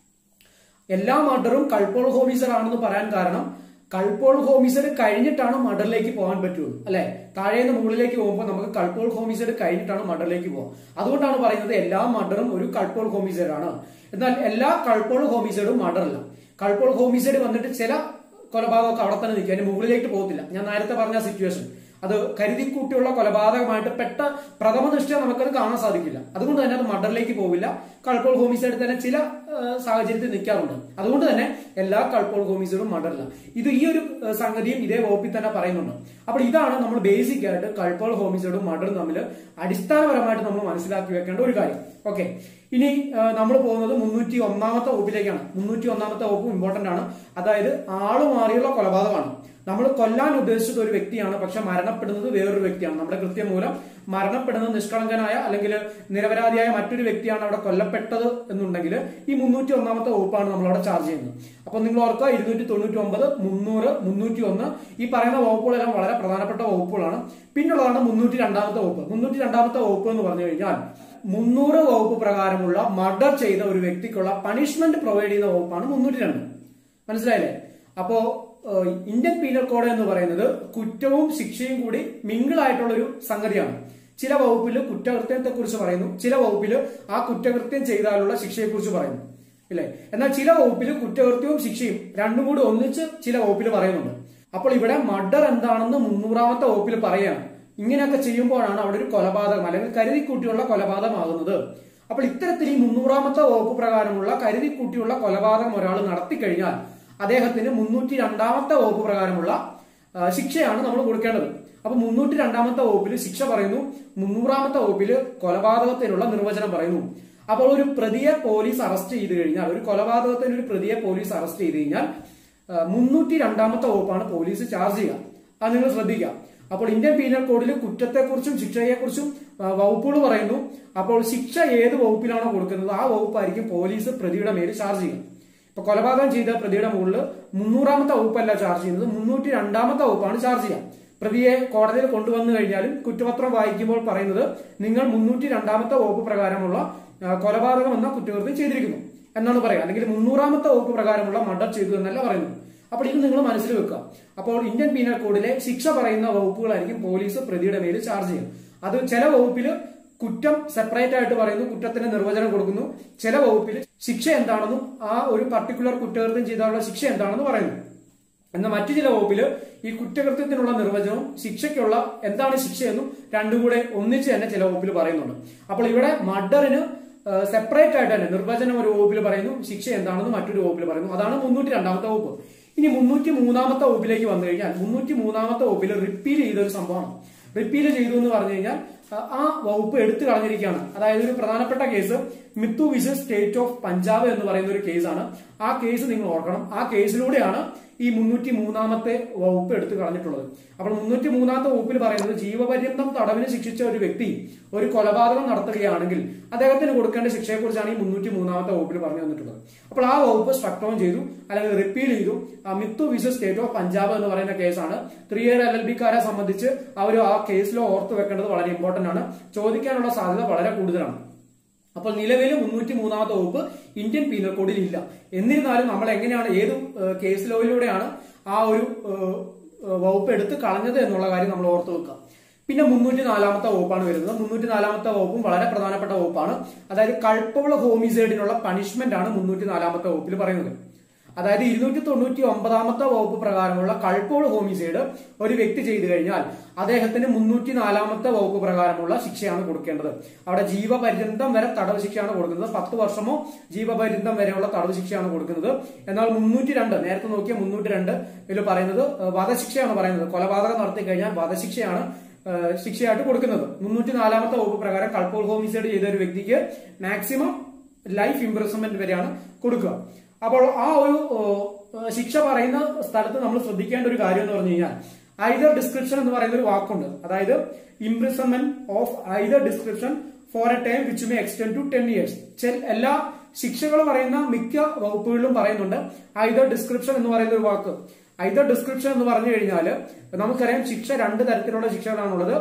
A: എല്ലാ മർഡറും കൾപ്പോൾ ഹോമിസൈഡ് ആണെന്ന് പറയാൻ കാരണം കൾപ്പോൾ ഹോമിസൈഡ് കഴിഞ്ഞിട്ടാണ് മർഡറിലേക്ക് പോകാൻ പറ്റുള്ളൂ അല്ലെ താഴേന്ന് മുകളിലേക്ക് പോകുമ്പോൾ നമുക്ക് കൾപ്പോൾ ഹോമിസൈഡ് കഴിഞ്ഞിട്ടാണ് മർഡറിലേക്ക് പോകാം അതുകൊണ്ടാണ് പറയുന്നത് എല്ലാ മർഡറും ഒരു കൾപ്പോൾ ഹോമിസൈഡ് ആണ് എന്നാൽ എല്ലാ കൾപ്പോൾ ഹോമിസൈഡും മർഡർ അല്ല കൾപ്പോൾ ഹോമിസൈഡ് വന്നിട്ട് ചില കൊലപാതകമൊക്കെ അവിടെ തന്നെ നിൽക്കും അതിന് മുകളിലേക്ക് പോകത്തില്ല ഞാൻ നേരത്തെ പറഞ്ഞ സിറ്റുവേഷൻ അത് കരുതിക്കൂട്ടിയുള്ള കൊലപാതകമായിട്ട് പെട്ട പ്രഥമ ദൃഷ്ടിയ നമുക്കത് കാണാൻ സാധിക്കില്ല അതുകൊണ്ട് തന്നെ അത് മർഡറിലേക്ക് പോവില്ല കൾപ്പോൾ ഹോമിസൈഡ് തന്നെ ചില ആ, സാഹചര്യത്തിൽ നിൽക്കാറുണ്ട് അതുകൊണ്ട് തന്നെ എല്ലാ കൾപ്പോൾ ഹോമിസൈഡും മർഡറില്ല ഇത് ഈ ഒരു ആ, സംഗതിയും ഇതേ വകുപ്പിൽ തന്നെ പറയുന്നുണ്ട് അപ്പോൾ ഇതാണ് നമ്മൾ ബേസിക് ആയിട്ട് കൾപ്പോൾ ഹോമിസൈഡും മർഡറും തമ്മിൽ അടിസ്ഥാനപരമായിട്ട് നമ്മൾ മനസ്സിലാക്കി വെക്കേണ്ട ഒരു കാര്യം ഓക്കെ ഇനി നമ്മൾ പോകുന്നത് മുന്നൂറ്റി ഒന്നാമത്തെ വകുപ്പിലേക്കാണ് മുന്നൂറ്റി ഒന്നാമത്തെ വകുപ്പ് ഇമ്പോർട്ടന്റ് ആണ് അതായത് ആള് മാറിയുള്ള കൊലപാതകമാണ് നമ്മൾ കൊല്ലാൻ ഉദ്ദേശിച്ചത് ഒരു വ്യക്തിയാണ് പക്ഷെ മരണപ്പെടുന്നത് വേറൊരു വ്യക്തിയാണ് നമ്മുടെ കൃത്യം മൂലം മരണപ്പെടുന്നത് നിഷ്കളങ്കനായ അല്ലെങ്കിൽ നിരപരാധിയായ മറ്റൊരു വ്യക്തിയാണ് അവിടെ കൊല്ലപ്പെട്ടത് എന്നുണ്ടെങ്കിൽ ഈ മുന്നൂറ്റി ഒന്നാമത്തെ വകുപ്പാണ് നമ്മൾ അവിടെ ചാർജ് ചെയ്യുന്നത് അപ്പൊ നിങ്ങൾ ഓർക്കുക ഇരുന്നൂറ്റി തൊണ്ണൂറ്റി ഒമ്പത് മുന്നൂറ് മുന്നൂറ്റി ഒന്ന് ഈ പറയുന്ന വകുപ്പുകളെല്ലാം വളരെ പ്രധാനപ്പെട്ട വകുപ്പുകളാണ് പിന്നുള്ളതാണ് മുന്നൂറ്റി രണ്ടാമത്തെ വകുപ്പ് മുന്നൂറ്റി രണ്ടാമത്തെ വകുപ്പ് എന്ന് പറഞ്ഞു കഴിഞ്ഞാൽ മുന്നൂറ് വകുപ്പ് പ്രകാരമുള്ള മർഡർ ചെയ്ത ഒരു വ്യക്തിക്കുള്ള പണിഷ്മെന്റ് പ്രൊവൈഡ് ചെയ്യുന്ന വകുപ്പാണ് മുന്നൂറ്റി രണ്ട് മനസ്സിലായില്ലേ അപ്പോ ഏഹ്, ഇന്ത്യൻ പീനൽ കോഡ് എന്ന് പറയുന്നത് കുറ്റവും ശിക്ഷയും കൂടി മിങ്കിൾ ആയിട്ടുള്ള ഒരു സംഗതിയാണ് ചില വകുപ്പിൽ കുറ്റകൃത്യത്തെ കുറിച്ച് പറയുന്നു ചില വകുപ്പിൽ ആ കുറ്റകൃത്യം ചെയ്താലുള്ള ശിക്ഷയെ കുറിച്ച് പറയുന്നു ഇല്ലേ എന്നാൽ ചില വകുപ്പിൽ കുറ്റകൃത്യവും ശിക്ഷയും രണ്ടും കൂടി ഒന്നിച്ച് ചില വകുപ്പിൽ പറയുന്നുണ്ട് അപ്പോൾ ഇവിടെ മർഡർ എന്താണെന്ന് മുന്നൂറാമത്തെ വകുപ്പിൽ പറയുകയാണ് ഇങ്ങനെയൊക്കെ ചെയ്യുമ്പോഴാണ് അവിടെ ഒരു കൊലപാതകം അല്ലെങ്കിൽ കരുതിക്കൂട്ടിയുള്ള കൊലപാതകമാകുന്നത് അപ്പോൾ ഇത്തരത്തിൽ ഈ മുന്നൂറാമത്തെ വകുപ്പ് പ്രകാരമുള്ള കരുതിക്കൂട്ടിയുള്ള കൊലപാതകം ഒരാൾ നടത്തി കഴിഞ്ഞാൽ അദ്ദേഹത്തിന് മുന്നൂറ്റി രണ്ടാമത്തെ വകുപ്പ് പ്രകാരമുള്ള ആ, ശിക്ഷയാണ് നമ്മൾ കൊടുക്കേണ്ടത് അപ്പൊ മുന്നൂറ്റി രണ്ടാമത്തെ വകുപ്പിൽ ശിക്ഷ പറയുന്നു മുന്നൂറാമത്തെ വകുപ്പിൽ കൊലപാതകത്തിനുള്ള നിർവചനം പറയുന്നു അപ്പോൾ ഒരു പ്രതിയെ പോലീസ് അറസ്റ്റ് ചെയ്ത് കഴിഞ്ഞാൽ ഒരു കൊലപാതകത്തിന് ഒരു പ്രതിയെ പോലീസ് അറസ്റ്റ് ചെയ്ത് കഴിഞ്ഞാൽ മുന്നൂറ്റി രണ്ടാമത്തെ വകുപ്പാണ് പോലീസ് ചാർജ് ചെയ്യുക അത് നിങ്ങൾ ശ്രദ്ധിക്കുക അപ്പോൾ ഇന്ത്യൻ പീനൽ കോഡിൽ കുറ്റത്തെക്കുറിച്ചും ശിക്ഷയെക്കുറിച്ചും ആ, വകുപ്പുകൾ പറയുന്നു അപ്പോൾ ശിക്ഷ ഏത് വകുപ്പിലാണോ കൊടുക്കുന്നത് ആ വകുപ്പായിരിക്കും പോലീസ് പ്രതിയുടെ മേൽ ചാർജ് ചെയ്യുക ഇപ്പൊ കൊലപാതകം ചെയ്ത പ്രതിയുടെ മുകളിൽ മുന്നൂറാമത്തെ വകുപ്പല്ല ചാർജ് ചെയ്യുന്നത് മുന്നൂറ്റി രണ്ടാമത്തെ വകുപ്പാണ് ചാർജ് ചെയ്യുക പ്രതിയെ കോടതിയിൽ കൊണ്ടുവന്നു കഴിഞ്ഞാലും കുറ്റപത്രം വായിക്കുമ്പോൾ പറയുന്നത് നിങ്ങൾ മുന്നൂറ്റി രണ്ടാമത്തെ വകുപ്പ് പ്രകാരമുള്ള ആ, കൊലപാതകം എന്ന കുറ്റകൃത്യം ചെയ്തിരിക്കുന്നു എന്നാണ് പറയുക അല്ലെങ്കിൽ മുന്നൂറാമത്തെ വകുപ്പ് പ്രകാരമുള്ള മർഡർ ചെയ്തു എന്നല്ല പറയുന്നു അപ്പോൾ ഇത് നിങ്ങൾ മനസ്സിൽ വെക്കുക അപ്പോൾ ഇന്ത്യൻ പീനൽ കോഡിലെ ശിക്ഷ പറയുന്ന വകുപ്പുകളായിരിക്കും പോലീസ് പ്രതിയുടെ മേൽ ചാർജ് ചെയ്യുക അത് ചില വകുപ്പിൽ കുറ്റം സെപ്പറേറ്റ് ആയിട്ട് പറയുന്നു കുറ്റത്തിന് നിർവചനം കൊടുക്കുന്നു ചില വകുപ്പിൽ ശിക്ഷ എന്താണെന്നും ആ ഒരു പർട്ടിക്കുലർ കുറ്റകൃത്യം ചെയ്താലുള്ള ശിക്ഷ എന്താണെന്ന് പറയുന്നു എന്നാൽ മറ്റു ചില വകുപ്പിൽ ഈ കുറ്റകൃത്യത്തിനുള്ള നിർവചനവും ശിക്ഷയ്ക്കുള്ള എന്താണ് ശിക്ഷയെന്നും രണ്ടും കൂടെ ഒന്നിച്ച് തന്നെ ചില വകുപ്പിൽ പറയുന്നുണ്ട് അപ്പോൾ ഇവിടെ മർഡറിന് സെപ്പറേറ്റ് ആയിട്ട് തന്നെ നിർവചനം ഒരു വകുപ്പിൽ പറയുന്നു ശിക്ഷ എന്താണെന്ന് മറ്റൊരു വകുപ്പിൽ പറയുന്നു അതാണ് മുന്നൂറ്റി രണ്ടാമത്തെ വകുപ്പ് ഇനി മുന്നൂറ്റി മൂന്നാമത്തെ വകുപ്പിലേക്ക് വന്നു കഴിഞ്ഞാൽ മുന്നൂറ്റി മൂന്നാമത്തെ വകുപ്പിൽ റിപ്പീൽ ചെയ്ത ഒരു സംഭവമാണ് റിപ്പീൽ ചെയ്തു എന്ന് പറഞ്ഞു കഴിഞ്ഞാൽ ആ, ആ വകുപ്പ് എടുത്തു കളഞ്ഞിരിക്കുകയാണ് അതായത് ഒരു പ്രധാനപ്പെട്ട case Mithu vs state of Punjab എന്ന് പറയുന്ന ഒരു കേസാണ് ആ കേസ് നിങ്ങൾ ഓർക്കണം ആ കേസിലൂടെയാണ് ഈ മുന്നൂറ്റി മൂന്നാമത്തെ വകുപ്പ് എടുത്തു കളഞ്ഞിട്ടുള്ളത് അപ്പോൾ മുന്നൂറ്റി മൂന്നാമത്തെ വകുപ്പിൽ പറയുന്നത് ജീവപര്യന്തം തടവിന് ശിക്ഷിച്ച ഒരു വ്യക്തി ഒരു കൊലപാതകം നടത്തുകയാണെങ്കിൽ അദ്ദേഹത്തിന് കൊടുക്കേണ്ട ശിക്ഷയെക്കുറിച്ചാണ് ഈ മുന്നൂറ്റി മൂന്നാമത്തെ വകുപ്പിൽ പറഞ്ഞു തന്നിട്ടുള്ളത് അപ്പോൾ ആ വകുപ്പ് സ്ട്രക്ക് ഡൗൺ ചെയ്തു അല്ലെങ്കിൽ റിപ്പീൽ ചെയ്തു ആ Mithu vs state of Punjab എന്ന് പറയുന്ന കേസാണ് ത്രീ ഇയർ എൽ എൽ ബിക്കാരെ സംബന്ധിച്ച് അവർ ആ കേസിൽ ഓർത്ത് വെക്കേണ്ടത് വളരെ ഇമ്പോർട്ടന്റ് ആണ് ചോദിക്കാനുള്ള സാധ്യത വളരെ കൂടുതലാണ് അപ്പോൾ നിലവിൽ മുന്നൂറ്റി മൂന്നാമത്തെ വകുപ്പ് ഇന്ത്യൻ പീനൽ കോഡിൽ ഇല്ല എന്നിരുന്നാലും നമ്മൾ എങ്ങനെയാണ് ഏത് ഏഹ്, കേസ് ലോയിലൂടെയാണ് ആ ഒരു ഏഹ്, ഏഹ്, വകുപ്പ് എടുത്ത് കളഞ്ഞത് എന്നുള്ള കാര്യം നമ്മൾ ഓർത്ത് വെക്കുക പിന്നെ മുന്നൂറ്റി നാലാമത്തെ വകുപ്പാണ് വരുന്നത് മുന്നൂറ്റി നാലാമത്തെ വകുപ്പും വളരെ പ്രധാനപ്പെട്ട വകുപ്പാണ് അതായത് കൾപ്പബിൾ ഹോമിസൈഡിനുള്ള പണിഷ്മെന്റ് ആണ് മുന്നൂറ്റി നാലാമത്തെ വകുപ്പിൽ പറയുന്നത് അതായത് ഇരുന്നൂറ്റി തൊണ്ണൂറ്റി ഒമ്പതാമത്തെ വകുപ്പ് പ്രകാരമുള്ള കൾപ്പോൾ ഹോമിസൈഡ് ഒരു വ്യക്തി ചെയ്തു കഴിഞ്ഞാൽ അദ്ദേഹത്തിന് മുന്നൂറ്റി നാലാമത്തെ വകുപ്പ് പ്രകാരമുള്ള ശിക്ഷയാണ് കൊടുക്കേണ്ടത് അവിടെ ജീവപര്യന്തം വരെ തടവ് ശിക്ഷയാണ് കൊടുക്കുന്നത് പത്ത് വർഷമോ ജീവപര്യന്തം വരെയുള്ള തടവ് ശിക്ഷയാണ് കൊടുക്കുന്നത് എന്നാൽ മുന്നൂറ്റി രണ്ട് നേരത്തെ നോക്കിയ മുന്നൂറ്റി രണ്ട് ഇതിൽ പറയുന്നത് ഏഹ്, വധശിക്ഷയാണ് പറയുന്നത് കൊലപാതകം നടത്തി കഴിഞ്ഞാൽ വധശിക്ഷയാണ് ഏഹ്, ശിക്ഷയായിട്ട് കൊടുക്കുന്നത് മുന്നൂറ്റി നാലാമത്തെ വകുപ്പ് പ്രകാരം കൾപ്പോൾ ഹോമിസൈഡ് ചെയ്ത ഒരു വ്യക്തിക്ക് മാക്സിമം ലൈഫ് ഇംപ്രസൺമെന്റ് വരെയാണ് കൊടുക്കുക അപ്പോൾ ആ ഒരു ഏഹ്, ശിക്ഷ പറയുന്ന സ്ഥലത്ത് നമ്മൾ ശ്രദ്ധിക്കേണ്ട ഒരു കാര്യം എന്ന് പറഞ്ഞു കഴിഞ്ഞാൽ ഐദർ ഡിസ്ക്രിപ്ഷൻ എന്ന് പറയുന്ന ഒരു വാക്കുണ്ട് അതായത് imprisonment of either description for a time which may extend to ten years എല്ലാ ശിക്ഷകൾ പറയുന്ന മിക്ക വകുപ്പുകളിലും പറയുന്നുണ്ട് ഐദർ ഡിസ്ക്രിപ്ഷൻ എന്ന് പറയുന്ന ഒരു വാക്ക് ഐദർ ഡിസ്ക്രിപ്ഷൻ എന്ന് പറഞ്ഞു കഴിഞ്ഞാൽ നമുക്കറിയാം ശിക്ഷ രണ്ട് തരത്തിലുള്ള ശിക്ഷകളാണുള്ളത്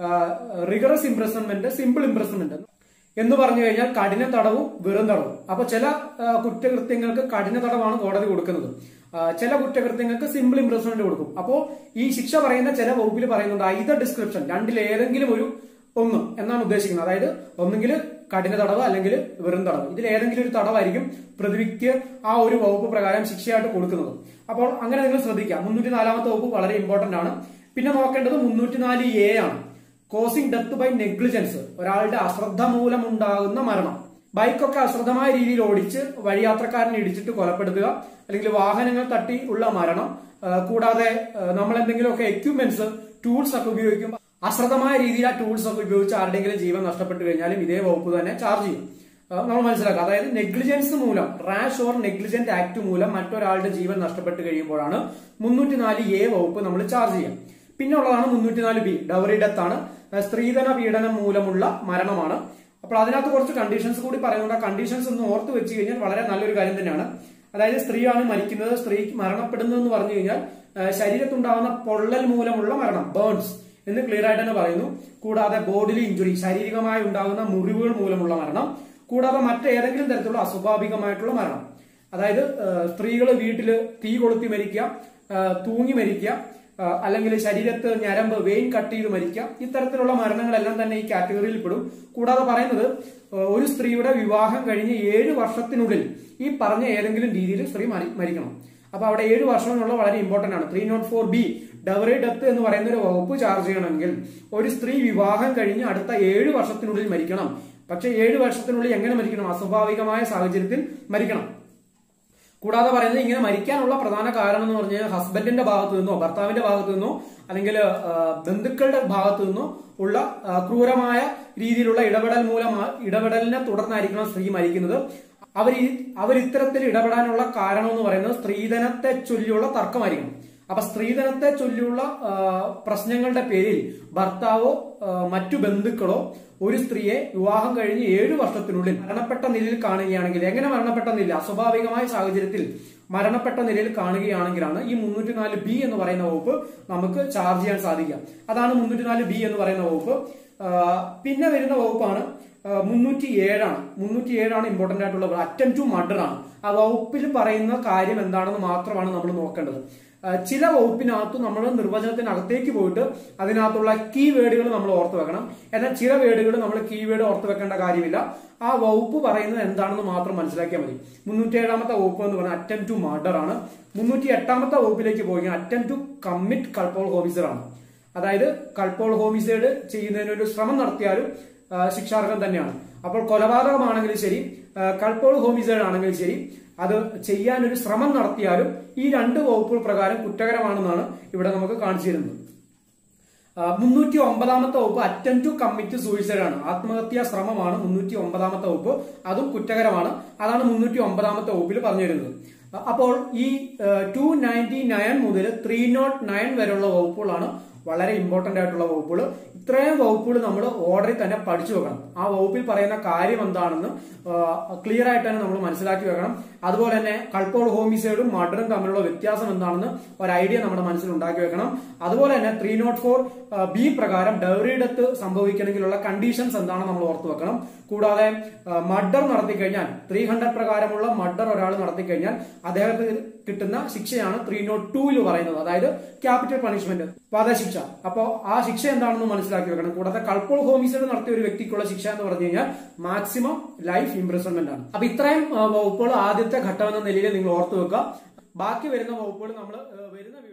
A: റിഗറസ് ഇംപ്രസൺമെന്റ് സിമ്പിൾ ഇംപ്രസൺമെന്റ് എന്ന് പറഞ്ഞു കഴിഞ്ഞാൽ കഠിന തടവും വെറും തടവും അപ്പൊ ചില ആ, കുറ്റകൃത്യങ്ങൾക്ക് കഠിന തടവാണ് കോടതി കൊടുക്കുന്നത് ആ, ചില കുറ്റകൃത്യങ്ങൾക്ക് സിമ്പിൾ ഇംപ്രസ്മെന്റ് കൊടുക്കും അപ്പോൾ ഈ ശിക്ഷ പറയുന്ന ചില വകുപ്പിൽ പറയുന്നുണ്ട് ഐദർ ഡിസ്ക്രിപ്ഷൻ രണ്ടിൽ ഏതെങ്കിലും ഒരു ഒന്ന് എന്നാണ് ഉദ്ദേശിക്കുന്നത് അതായത് ഒന്നുകിൽ കഠിന തടവ് അല്ലെങ്കിൽ വെറും തടവ് ഇതിൽ ഏതെങ്കിലും ഒരു തടവായിരിക്കും പ്രതിക്ക് ആ ഒരു വകുപ്പ് പ്രകാരം ശിക്ഷയായിട്ട് കൊടുക്കുന്നത് അപ്പോൾ അങ്ങനെ നിങ്ങൾ ശ്രദ്ധിക്കുക മുന്നൂറ്റി നാലാമത്തെ വകുപ്പ് വളരെ ഇമ്പോർട്ടന്റ് ആണ് പിന്നെ നോക്കേണ്ടത് മുന്നൂറ്റി നാല് എ ആണ് കോസിംഗ് ഡെത്ത് ബൈ നെഗ്ലിജൻസ് ഒരാളുടെ അശ്രദ്ധ മൂലമുണ്ടാകുന്ന മരണം ബൈക്കൊക്കെ അശ്രദ്ധമായ രീതിയിൽ ഓടിച്ച് വഴിയാത്രക്കാരനെ ഇടിച്ചിട്ട് കൊലപ്പെടുത്തുക അല്ലെങ്കിൽ വാഹനങ്ങൾ തട്ടി ഉള്ള മരണം ആ, കൂടാതെ ആ, നമ്മൾ എന്തെങ്കിലുമൊക്കെ എക്യുപ്മെന്റ്സ് ടൂൾസ് ഒക്കെ ഉപയോഗിക്കും അശ്രദ്ധമായ രീതിയിൽ ആ ടൂൾസ് ഒക്കെ ഉപയോഗിച്ച് ആരുടെയെങ്കിലും ജീവൻ നഷ്ടപ്പെട്ടു കഴിഞ്ഞാലും ഇതേ വകുപ്പ് തന്നെ ചാർജ് ചെയ്യും ആ, നമ്മൾ മനസ്സിലാക്കുക അതായത് നെഗ്ലിജൻസ് മൂലം റാഷ് ഓർ നെഗ്ലിജന്റ് ആക്ട് മൂലം മറ്റൊരാളുടെ ജീവൻ നഷ്ടപ്പെട്ട് കഴിയുമ്പോഴാണ് മുന്നൂറ്റി നാല് എ വകുപ്പ് നമ്മൾ ചാർജ് ചെയ്യുക പിന്നെ ഉള്ളതാണ് മുന്നൂറ്റി നാല് ബി ഡവറി ഡെത്ത് ആണ് ആ, സ്ത്രീധന പീഡനം മൂലമുള്ള മരണമാണ് അപ്പോൾ അതിനകത്ത് കുറച്ച് കണ്ടീഷൻസ് കൂടി പറയുന്നുണ്ട് ആ കണ്ടീഷൻസ് ഒന്ന് ഓർത്ത് വെച്ച് കഴിഞ്ഞാൽ വളരെ നല്ലൊരു കാര്യം തന്നെയാണ് അതായത് സ്ത്രീയാണ് മരിക്കുന്നത് സ്ത്രീ മരണപ്പെടുന്നു എന്ന് പറഞ്ഞു കഴിഞ്ഞാൽ ആ, ശരീരത്തുണ്ടാകുന്ന പൊള്ളൽ മൂലമുള്ള മരണം ബേൺസ് എന്ന് ക്ലിയർ ആയിട്ട് തന്നെ പറയുന്നു കൂടാതെ ബോഡിലി ഇഞ്ചുറി ശാരീരികമായി ഉണ്ടാകുന്ന മുറിവുകൾ മൂലമുള്ള മരണം കൂടാതെ മറ്റേതെങ്കിലും തരത്തിലുള്ള അസ്വാഭാവികമായിട്ടുള്ള മരണം അതായത് സ്ത്രീകൾ വീട്ടില് തീ കൊളുത്തി മരിക്കുക ആ, തൂങ്ങി മരിക്കുക ആ, അല്ലെങ്കിൽ ശരീരത്ത് ഞരമ്പ് വെയിൻ കട്ട് ചെയ്ത് മരിക്കുക ഇത്തരത്തിലുള്ള മരണങ്ങളെല്ലാം തന്നെ ഈ കാറ്റഗറിയിൽ പെടും കൂടാതെ പറയുന്നത് ആ, ഒരു സ്ത്രീയുടെ വിവാഹം കഴിഞ്ഞ് ഏഴ് വർഷത്തിനുള്ളിൽ ഈ പറഞ്ഞ ഏതെങ്കിലും രീതിയിൽ സ്ത്രീ മരി- മരിക്കണം അപ്പൊ അവിടെ ഏഴ് വർഷം എന്നുള്ള വളരെ ഇമ്പോർട്ടന്റ് ആണ് three naught four B dowry death എന്ന് പറയുന്ന ഒരു വകുപ്പ് ചാർജ് ചെയ്യണമെങ്കിൽ ഒരു സ്ത്രീ വിവാഹം കഴിഞ്ഞ് അടുത്ത ഏഴ് വർഷത്തിനുള്ളിൽ മരിക്കണം പക്ഷെ ഏഴ് വർഷത്തിനുള്ളിൽ എങ്ങനെ മരിക്കണം അസ്വാഭാവികമായ സാഹചര്യത്തിൽ മരിക്കണം കൂടാതെ പറയുന്നത് ഇങ്ങനെ മരിക്കാനുള്ള പ്രധാന കാരണം എന്ന് പറഞ്ഞാൽ ഹസ്ബൻഡിന്റെ ഭാഗത്തു നിന്നോ ഭർത്താവിന്റെ ഭാഗത്തു നിന്നോ അല്ലെങ്കിൽ ആ, ബന്ധുക്കളുടെ ഭാഗത്തു നിന്നോ ഉള്ള ആ, ക്രൂരമായ രീതിയിലുള്ള ഇടപെടൽ മൂലം ഇടപെടലിനെ തുടർന്നായിരിക്കണം സ്ത്രീ മരിക്കുന്നത് അവർ അവർ ഇത്തരത്തിൽ ഇടപെടാനുള്ള കാരണം എന്ന് പറയുന്നത് സ്ത്രീധനത്തെ ചൊല്ലിയുള്ള തർക്കമായിരിക്കണം അപ്പൊ സ്ത്രീധനത്തെ ചൊല്ലിയുള്ള ആ, പ്രശ്നങ്ങളുടെ പേരിൽ ഭർത്താവോ ആ, മറ്റു ബന്ധുക്കളോ ഒരു സ്ത്രീയെ വിവാഹം കഴിഞ്ഞ് ഏഴു വർഷത്തിനുള്ളിൽ മരണപ്പെട്ട നിലയിൽ കാണുകയാണെങ്കിൽ എങ്ങനെ മരണപ്പെട്ട നില അസ്വാഭാവികമായ സാഹചര്യത്തിൽ മരണപ്പെട്ട നിലയിൽ കാണുകയാണെങ്കിലാണ് ഈ മുന്നൂറ്റി നാല് ബി എന്ന് പറയുന്ന വകുപ്പ് നമുക്ക് ചാർജ് ചെയ്യാൻ സാധിക്കുക അതാണ് മുന്നൂറ്റി നാല് ബി എന്ന് പറയുന്ന വകുപ്പ് ആ, പിന്നെ വരുന്ന വകുപ്പാണ് മുന്നൂറ്റി ഏഴാണ് മുന്നൂറ്റി ഏഴാണ് ഇമ്പോർട്ടന്റ് ആയിട്ടുള്ള അറ്റം ടു മർഡർ ആണ് ആ വകുപ്പിൽ പറയുന്ന കാര്യം എന്താണെന്ന് മാത്രമാണ് നമ്മൾ നോക്കേണ്ടത് ആ, ചില വകുപ്പിനകത്ത് നമ്മൾ നിർവചനത്തിനകത്തേക്ക് പോയിട്ട് അതിനകത്തുള്ള കീ വേർഡുകൾ നമ്മൾ ഓർത്ത് വെക്കണം എന്നാൽ ചില വേർഡുകൾ നമ്മൾ കീ വേർഡ് ഓർത്ത് വെക്കേണ്ട കാര്യമില്ല ആ വകുപ്പ് പറയുന്നത് എന്താണെന്ന് മാത്രം മനസ്സിലാക്കിയാൽ മതി മുന്നൂറ്റി ഏഴാമത്തെ വകുപ്പ് എന്ന് പറഞ്ഞാൽ അറ്റം ടു മർഡർ ആണ് മുന്നൂറ്റി എട്ടാമത്തെ വകുപ്പിലേക്ക് പോയി അറ്റം ടു കമ്മിറ്റ് കൾപ്പോൾ ഹോമിസർ ആണ് അതായത് കൾപ്പോൾ ഹോമിസൈഡ് ചെയ്യുന്നതിന് ഒരു ശ്രമം നടത്തിയാലും ആ, ശിക്ഷാർഹം തന്നെയാണ് അപ്പോൾ കൊലപാതകമാണെങ്കിലും ശരി ആ, കൾപ്പോൾ ഹോമിസൈഡ് ആണെങ്കിലും ശരി അത് ചെയ്യാൻ ഒരു ശ്രമം നടത്തിയാലും ഈ രണ്ട് വകുപ്പുകൾ പ്രകാരം കുറ്റകരമാണെന്നാണ് ഇവിടെ നമുക്ക് കാണിച്ചു തരുന്നത് മുന്നൂറ്റി ഒമ്പതാമത്തെ വകുപ്പ് അറ്റം ടു കമ്മിറ്റ് സൂയിസൈഡ് ആണ് ആത്മഹത്യാ ശ്രമമാണ് മുന്നൂറ്റി ഒമ്പതാമത്തെ വകുപ്പ് അതും കുറ്റകരമാണ് അതാണ് മുന്നൂറ്റി ഒമ്പതാമത്തെ വകുപ്പിൽ പറഞ്ഞു തരുന്നത് അപ്പോൾ ഈ ടു നയൻറ്റി നയൻ മുതൽ ത്രീ നോട്ട് നയൻ വരെയുള്ള വകുപ്പുകളാണ് വളരെ ഇമ്പോർട്ടന്റ് ആയിട്ടുള്ള വകുപ്പുകൾ ഇത്രയും വകുപ്പുകൾ നമ്മൾ ഓർഡറിൽ തന്നെ പഠിച്ചു വെക്കണം ആ വകുപ്പിൽ പറയുന്ന കാര്യം എന്താണെന്ന് ക്ലിയർ ആയിട്ട് തന്നെ നമ്മൾ മനസ്സിലാക്കി വെക്കണം അതുപോലെ തന്നെ കൾപ്പോൾ ഹോമിസൈഡും മർഡറും തമ്മിലുള്ള വ്യത്യാസം എന്താണെന്ന് ഒരു ഐഡിയ നമ്മുടെ മനസ്സിൽ ഉണ്ടാക്കി വെക്കണം അതുപോലെ തന്നെ ത്രീ നോട്ട് ഫോർ ബി പ്രകാരം ഡെവറി ഡെത്ത് സംഭവിക്കണമെങ്കിലുള്ള കണ്ടീഷൻസ് എന്താണെന്ന് നമ്മൾ ഓർത്തു വെക്കണം കൂടാതെ മർഡർ നടത്തി കഴിഞ്ഞാൽ ത്രീ ഹൺഡ്രഡ് പ്രകാരമുള്ള മർഡർ ഒരാൾ നടത്തി കഴിഞ്ഞാൽ അദ്ദേഹത്തിന് കിട്ടുന്ന ശിക്ഷയാണ് ത്രീ നോട്ട് ടൂയിൽ പറയുന്നത് അതായത് ക്യാപിറ്റൽ പണിഷ്മെന്റ് വധശിക്ഷ അപ്പോൾ ആ ശിക്ഷ എന്താണെന്ന് മനസ്സിലാക്കി വെക്കണം കൂടാതെ കൾപ്പോൾ ഹോമിസൈഡ് നടത്തിയ ഒരു വ്യക്തിക്കുള്ള ശിക്ഷ എന്ന് പറഞ്ഞു കഴിഞ്ഞാൽ മാക്സിമം ലൈഫ് ഇംപ്രിസൺമെന്റ് ആണ് അപ്പൊ ഇത്രയും ആ, വകുപ്പുകൾ ആദ്യത്തെ ഘട്ടം എന്ന നിലയിൽ നിങ്ങൾ ഓർത്തു വെക്കുക ബാക്കി വരുന്ന വകുപ്പുകൾ നമ്മൾ വരുന്ന